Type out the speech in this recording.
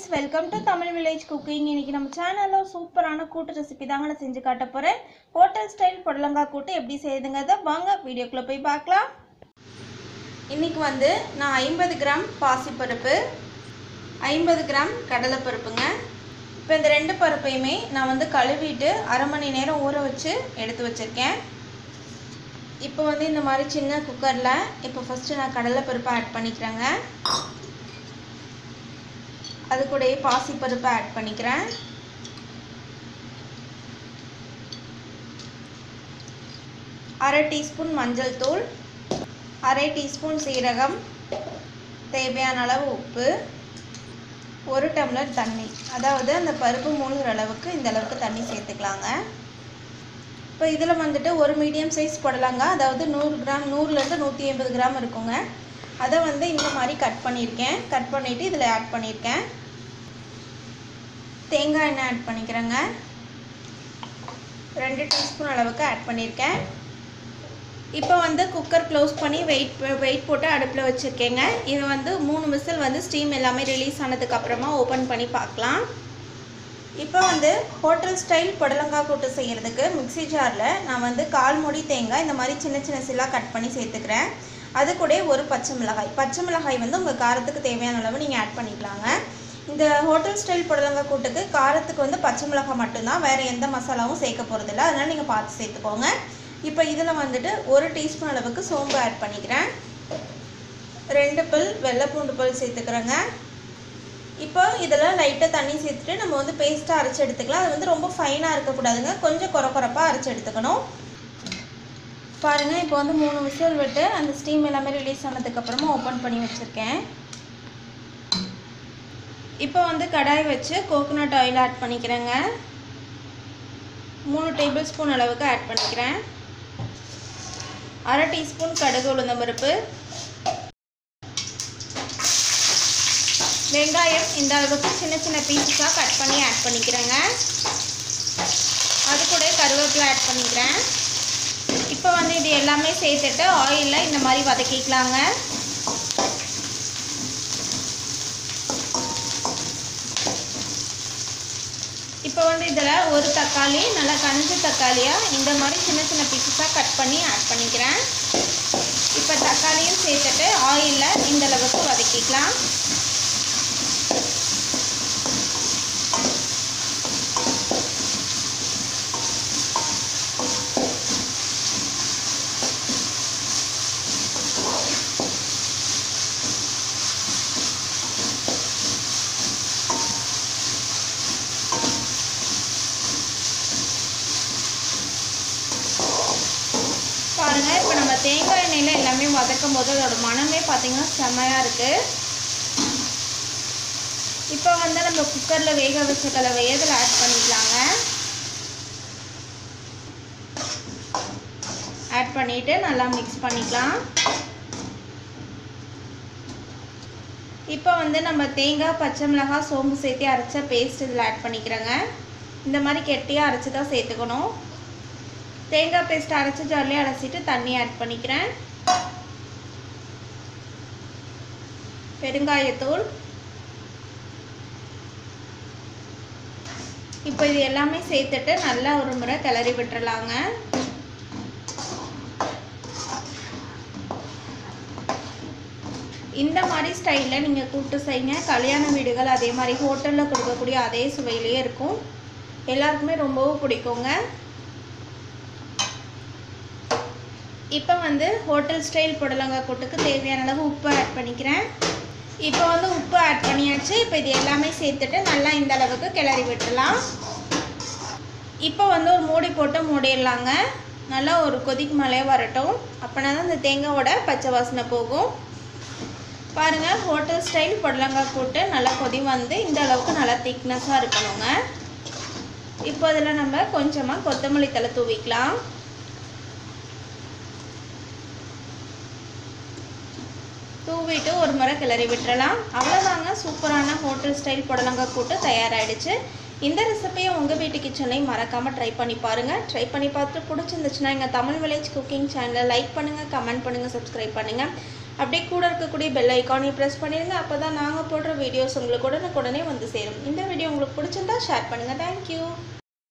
friends welcome to Tamil village cooking இன்னைக்கு நம்ம சேனலில் சூப்பரான கூட்டு ரெசிபி தாங்க நான் செஞ்சு காட்ட போகிறேன் ஹோட்டல் ஸ்டைல் புடலங்காய் கூட்டு எப்படி செய்யுதுங்கிறத வாங்க வீடியோக்குள்ளே போய் பார்க்கலாம் இன்னைக்கு வந்து நான் ஐம்பது கிராம் பாசிப்பருப்பு ஐம்பது கிராம் கடலைப்பருப்புங்க இப்போ இந்த ரெண்டு பருப்பையுமே நான் வந்து கழுவிட்டு அரை மணி நேரம் ஊற வச்சு எடுத்து வச்சுருக்கேன் இப்போ வந்து இந்த மாதிரி சின்ன குக்கரில் இப்போ ஃபஸ்ட்டு நான் கடலைப்பருப்பை ஆட் பண்ணிக்கிறேங்க அது கூடயே பாசிப்பருப்பை ஆட் பண்ணிக்கிறேன் அரை டீஸ்பூன் மஞ்சள் தூள் அரை டீஸ்பூன் சீரகம் தேவையான அளவு உப்பு ஒரு டம்ளர் தண்ணி அதாவது அந்த பருப்பு மூழ்கிற அளவுக்கு இந்த அளவுக்கு தண்ணி சேர்த்துக்கலாங்க இப்போ இதில் வந்துட்டு ஒரு மீடியம் சைஸ் புடலங்க அதாவது நூறு கிராம் நூறுலேருந்து நூற்றி ஐம்பது கிராம் இருக்குங்க அதை வந்து இந்த மாதிரி கட் பண்ணியிருக்கேன் கட் பண்ணிவிட்டு இதில் ஆட் பண்ணியிருக்கேன் தேங்காய் எண்ணெய் ஆட் பண்ணிக்கிறேங்க ரெண்டு டீஸ்பூன் அளவுக்கு ஆட் பண்ணியிருக்கேன் இப்போ வந்து குக்கர் க்ளோஸ் பண்ணி வெயிட் வெயிட் போட்டு அடுப்பில் வச்சுருக்கேங்க இது வந்து மூணு விசில் வந்து ஸ்டீம் எல்லாமே ரிலீஸ் ஆனதுக்கப்புறமா ஓப்பன் பண்ணி பார்க்கலாம் இப்போ வந்து ஹோட்டல் ஸ்டைல் புடலங்காய் கூட்டு செய்கிறதுக்கு மிக்ஸி ஜாரில் நான் வந்து கால் மூடி தேங்காய் இந்த மாதிரி சின்ன சின்ன சில்லாக கட் பண்ணி சேர்த்துக்கிறேன் அது கூட ஒரு பச்சை மிளகாய் பச்சை மிளகாய் வந்து உங்கள் காரத்துக்கு தேவையான அளவு நீங்கள் ஆட் பண்ணிக்கலாங்க இந்த ஹோட்டல் ஸ்டைல் புடலங்காய் கூட்டுக்கு காரத்துக்கு வந்து பச்சை மிளகாய் மட்டும்தான் வேறு எந்த மசாலாவும் சேர்க்க போகிறதில்ல அதனால் நீங்கள் பார்த்து சேர்த்துக்கோங்க இப்போ இதில் வந்துட்டு ஒரு டீஸ்பூன் அளவுக்கு சோம்பு ஆட் பண்ணிக்கிறேன் ரெண்டு பல் வெள்ளை பூண்டு பல் சேர்த்துக்கிறேங்க இப்போ இதில் லைட்டாக தண்ணி சேர்த்துட்டு நம்ம வந்து பேஸ்ட்டாக அரைச்சி எடுத்துக்கலாம் அது வந்து ரொம்ப ஃபைனாக இருக்கக்கூடாதுங்க கொஞ்சம் குறை குறைப்பாக அரைச்சி எடுத்துக்கணும் பாருங்கள் இப்போ வந்து மூணு விசில் விட்டு அந்த ஸ்டீம் எல்லாமே ரிலீஸ் ஆனதுக்கப்புறமா ஓப்பன் பண்ணி வச்சுருக்கேன் இப்போ வந்து கடாய் வச்சு கோகோனட் ஆயில் ஆட் பண்ணிக்கிறேங்க மூணு டேபிள் ஸ்பூன் அளவுக்கு ஆட் பண்ணிக்கிறேன் அரை டீஸ்பூன் கடுகு உளுந்தம்பருப்பு வெங்காயம் இந்த அளவுக்கு சின்ன சின்ன பீஸஸாக கட் பண்ணி ஆட் பண்ணிக்கிறேங்க அது கூட கருவேப்பிலை ஆட் பண்ணிக்கிறேன் இப்போ வந்து இது எல்லாமே சேர்த்துட்டு ஆயிலில் இந்த மாதிரி வதக்கிக்கலாங்க இப்போ வந்து இதில் ஒரு தக்காளி நல்லா கஞ்ச தக்காளியாக இந்த மாதிரி சின்ன சின்ன பீஸஸாக கட் பண்ணி ஆட் பண்ணிக்கிறேன் இப்போ தக்காளியும் சேர்த்துட்டு ஆயிலில் இந்த அளவுக்கு வதக்கிக்கலாம் பாருங்கள் இப்போ நம்ம தேங்காய் எண்ணெயில் எல்லாமே வதக்கும் போது அதோட மனமே பார்த்திங்கன்னா செம்மையாக இருக்குது இப்போ வந்து நம்ம குக்கரில் வேக வச்ச கலவையை இதில் ஆட் பண்ணிக்கலாங்க ஆட் பண்ணிவிட்டு நல்லா மிக்ஸ் பண்ணிக்கலாம் இப்போ வந்து நம்ம தேங்காய் பச்சை மிளகாய் சோம்பு சேர்த்து அரைச்ச பேஸ்ட் இதில் ஆட் பண்ணிக்கிறேங்க இந்த மாதிரி கெட்டியாக அரைச்சி தான் சேர்த்துக்கணும் தேங்காய் பேஸ்ட் அரைச்சி ஜார்லேயே அரைச்சிட்டு தண்ணி ஆட் பண்ணிக்கிறேன் பெருங்காயத்தூள் இப்போ இது எல்லாமே சேர்த்துட்டு நல்லா ஒரு முறை கிளறி விட்டுறலாங்க இந்த மாதிரி ஸ்டைலில் நீங்கள் கூப்பிட்டு செய்யுங்க கல்யாண வீடுகள் அதே மாதிரி ஹோட்டலில் கொடுக்கக்கூடிய அதே சுவையிலேயே இருக்கும் எல்லாருக்குமே ரொம்பவும் பிடிக்குங்க இப்போ வந்து ஹோட்டல் ஸ்டைல் புடலங்காய் கூட்டுக்கு தேவையான அளவு உப்பு ஆட் பண்ணிக்கிறேன் இப்போ வந்து உப்பு ஆட் பண்ணியாச்சு இப்போ இது எல்லாமே சேர்த்துட்டு நல்லா இந்த அளவுக்கு கிளறி விட்டுலாம் இப்போ வந்து ஒரு மூடி போட்டு மூடிடலாங்க நல்லா ஒரு கொதிக்கு மேலே வரட்டும் அப்படின்னா தான் இந்த தேங்காயோட பச்சை வாசனை போகும் பாருங்கள் ஹோட்டல் ஸ்டைல் புடலங்காய் கூட்டு நல்லா கொதி வந்து இந்த அளவுக்கு நல்லா திக்னஸாக இருக்கணுங்க இப்போ அதில் நம்ம கொஞ்சமாக கொத்தமல்லி தலை தூவிக்கலாம் தூவிட்டு ஒரு முறை கிளறி விட்டுறலாம் அவ்வளோதாங்க சூப்பரான ஹோட்டல் ஸ்டைல் புடலங்காய் கூட்டு தயாராகிடுச்சு இந்த ரெசிபியை உங்கள் வீட்டு கிச்சன்லையும் மறக்காமல் ட்ரை பண்ணி பாருங்கள் ட்ரை பண்ணி பார்த்துட்டு பிடிச்சிருந்துச்சுன்னா எங்கள் தமிழ் வில்லேஜ் குக்கிங் சேனலை லைக் பண்ணுங்கள் கமெண்ட் பண்ணுங்கள் சப்ஸ்கிரைப் பண்ணுங்கள் அப்படியே கூட இருக்கக்கூடிய பெல் ஐக்கானையும் ப்ரெஸ் பண்ணிடுங்க அப்போ தான் நாங்கள் போடுற வீடியோஸ் உங்களுக்கு உடனுக்குடனே வந்து சேரும் இந்த வீடியோ உங்களுக்கு பிடிச்சிருந்தா ஷேர் பண்ணுங்கள் தேங்க்யூ